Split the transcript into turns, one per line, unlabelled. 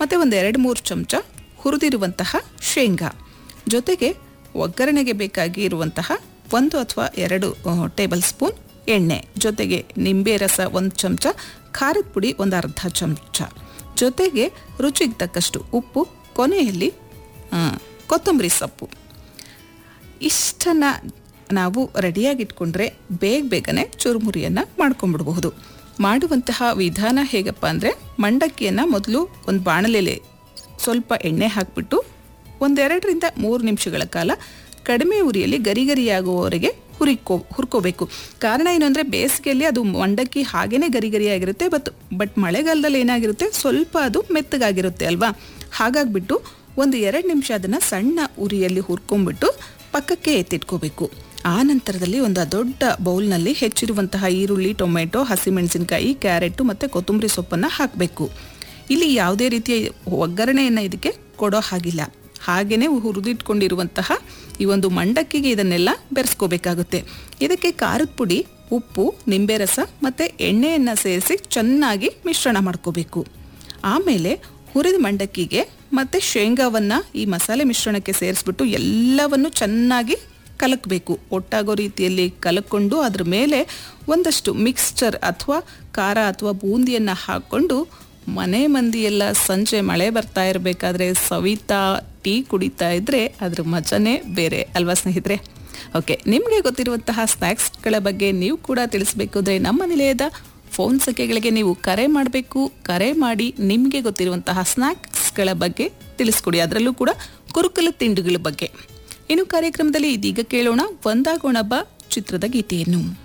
ಮತ್ತು ಒಂದು ಎರಡು ಮೂರು ಚಮಚ ಹುರಿದಿರುವಂತಹ ಶೇಂಗಾ ಜೊತೆಗೆ ಒಗ್ಗರಣೆಗೆ ಬೇಕಾಗಿ ಇರುವಂತಹ ಒಂದು ಅಥವಾ ಎರಡು ಟೇಬಲ್ ಸ್ಪೂನ್ ಎಣ್ಣೆ ಜೊತೆಗೆ ನಿಂಬೆ ರಸ ಒಂದು ಚಮಚ ಖಾರದ ಪುಡಿ ಒಂದು ಅರ್ಧ ಚಮಚ ಜೊತೆಗೆ ರುಚಿಗೆ ತಕ್ಕಷ್ಟು ಉಪ್ಪು ಕೊನೆಯಲ್ಲಿ ಆ, ಕೊತ್ತಂಬರಿ ಸೊಪ್ಪು ಇಷ್ಟನ್ನು ನಾವು ರೆಡಿಯಾಗಿಟ್ಕೊಂಡ್ರೆ ಬೇಗ ಬೇಗನೆ ಚುರುಮುರಿಯನ್ನು ಮಾಡ್ಕೊಂಡ್ಬಿಡಬಹುದು ಮಾಡುವಂತಹ ವಿಧಾನ ಹೇಗಪ್ಪ ಅಂದರೆ ಮಂಡಕ್ಕಿಯನ್ನು ಮೊದಲು ಒಂದು ಬಾಣಲೆಲೆ ಸ್ವಲ್ಪ ಎಣ್ಣೆ ಹಾಕಿಬಿಟ್ಟು ಒಂದೆರಡರಿಂದ ಮೂರು ನಿಮಿಷಗಳ ಕಾಲ ಕಡಿಮೆ ಉರಿಯಲ್ಲಿ ಗರಿ ಗರಿಯಾಗುವವರೆಗೆ ಹುರಿಕೋ ಹುರ್ಕೋಬೇಕು ಕಾರಣ ಏನು ಅಂದರೆ ಬೇಸಿಗೆಯಲ್ಲಿ ಅದು ಮಂಡಕ್ಕಿ ಹಾಗೇನೆ ಗರಿ ಗರಿಯಾಗಿರುತ್ತೆ ಬಟ್ ಬಟ್ ಮಳೆಗಾಲದಲ್ಲಿ ಏನಾಗಿರುತ್ತೆ ಸ್ವಲ್ಪ ಅದು ಮೆತ್ತಗಾಗಿರುತ್ತೆ ಅಲ್ವಾ ಹಾಗಾಗ್ಬಿಟ್ಟು ಒಂದು ಎರಡು ನಿಮಿಷ ಅದನ್ನು ಸಣ್ಣ ಉರಿಯಲ್ಲಿ ಹುರ್ಕೊಂಡ್ಬಿಟ್ಟು ಪಕ್ಕಕ್ಕೆ ಎತ್ತಿಟ್ಕೋಬೇಕು ಆ ನಂತರದಲ್ಲಿ ಒಂದು ದೊಡ್ಡ ಬೌಲ್ನಲ್ಲಿ ಹೆಚ್ಚಿರುವಂತಹ ಈರುಳ್ಳಿ ಟೊಮೆಟೊ ಹಸಿಮೆಣಸಿನಕಾಯಿ ಕ್ಯಾರೆಟು ಮತ್ತು ಕೊತ್ತಂಬರಿ ಸೊಪ್ಪನ್ನು ಹಾಕಬೇಕು ಇಲ್ಲಿ ಯಾವುದೇ ರೀತಿಯ ಒಗ್ಗರಣೆಯನ್ನು ಇದಕ್ಕೆ ಕೊಡೋ ಹಾಗಿಲ್ಲ ಹಾಗೆಯೇ ಹುರಿದಿಟ್ಕೊಂಡಿರುವಂತಹ ಈ ಒಂದು ಮಂಡಕ್ಕಿಗೆ ಇದನ್ನೆಲ್ಲ ಬೆರೆಸ್ಕೋಬೇಕಾಗುತ್ತೆ ಇದಕ್ಕೆ ಖಾರದ ಪುಡಿ ಉಪ್ಪು ನಿಂಬೆ ರಸ ಮತ್ತು ಎಣ್ಣೆಯನ್ನು ಸೇರಿಸಿ ಚೆನ್ನಾಗಿ ಮಿಶ್ರಣ ಮಾಡ್ಕೋಬೇಕು ಆಮೇಲೆ ಹುರಿದ ಮಂಡಕ್ಕಿಗೆ ಮತ್ತು ಶೇಂಗಾವನ್ನು ಈ ಮಸಾಲೆ ಮಿಶ್ರಣಕ್ಕೆ ಸೇರಿಸ್ಬಿಟ್ಟು ಎಲ್ಲವನ್ನು ಚೆನ್ನಾಗಿ ಕಲಕಬೇಕು ಒಟ್ಟಾಗೋ ರೀತಿಯಲ್ಲಿ ಕಲಕೊಂಡು ಅದ್ರ ಮೇಲೆ ಒಂದಷ್ಟು ಮಿಕ್ಸ್ಚರ್ ಅಥವಾ ಖಾರ ಅಥವಾ ಬೂಂದಿಯನ್ನು ಹಾಕ್ಕೊಂಡು ಮನೆ ಮಂದಿಯೆಲ್ಲ ಸಂಜೆ ಮಳೆ ಬರ್ತಾ ಇರಬೇಕಾದ್ರೆ ಸವಿತಾ ಟೀ ಕುಡಿತಾ ಇದ್ರೆ ಅದ್ರ ಮಜನೇ ಬೇರೆ ಅಲ್ವಾ ಸ್ನೇಹಿತರೆ ಓಕೆ ನಿಮಗೆ ಗೊತ್ತಿರುವಂತಹ ಸ್ನ್ಯಾಕ್ಸ್ಗಳ ಬಗ್ಗೆ ನೀವು ಕೂಡ ತಿಳಿಸ್ಬೇಕು ಅಂದರೆ ನಮ್ಮ ನಿಲಯದ ಫೋನ್ ಸಂಖ್ಯೆಗಳಿಗೆ ನೀವು ಕರೆ ಮಾಡಬೇಕು ಕರೆ ಮಾಡಿ ನಿಮಗೆ ಗೊತ್ತಿರುವಂತಹ ಸ್ನ್ಯಾಕ್ಸ್ಗಳ ಬಗ್ಗೆ ತಿಳಿಸ್ಕೊಡಿ ಅದರಲ್ಲೂ ಕೂಡ ಕುರುಕಲ ತಿಂಡಿಗಳ ಬಗ್ಗೆ ಇನ್ನು ಕಾರ್ಯಕ್ರಮದಲ್ಲಿ ಇದೀಗ ಕೇಳೋಣ ಒಂದಾಗೋಣ ಬಾ ಚಿತ್ರದ ಗೀತೆಯನ್ನು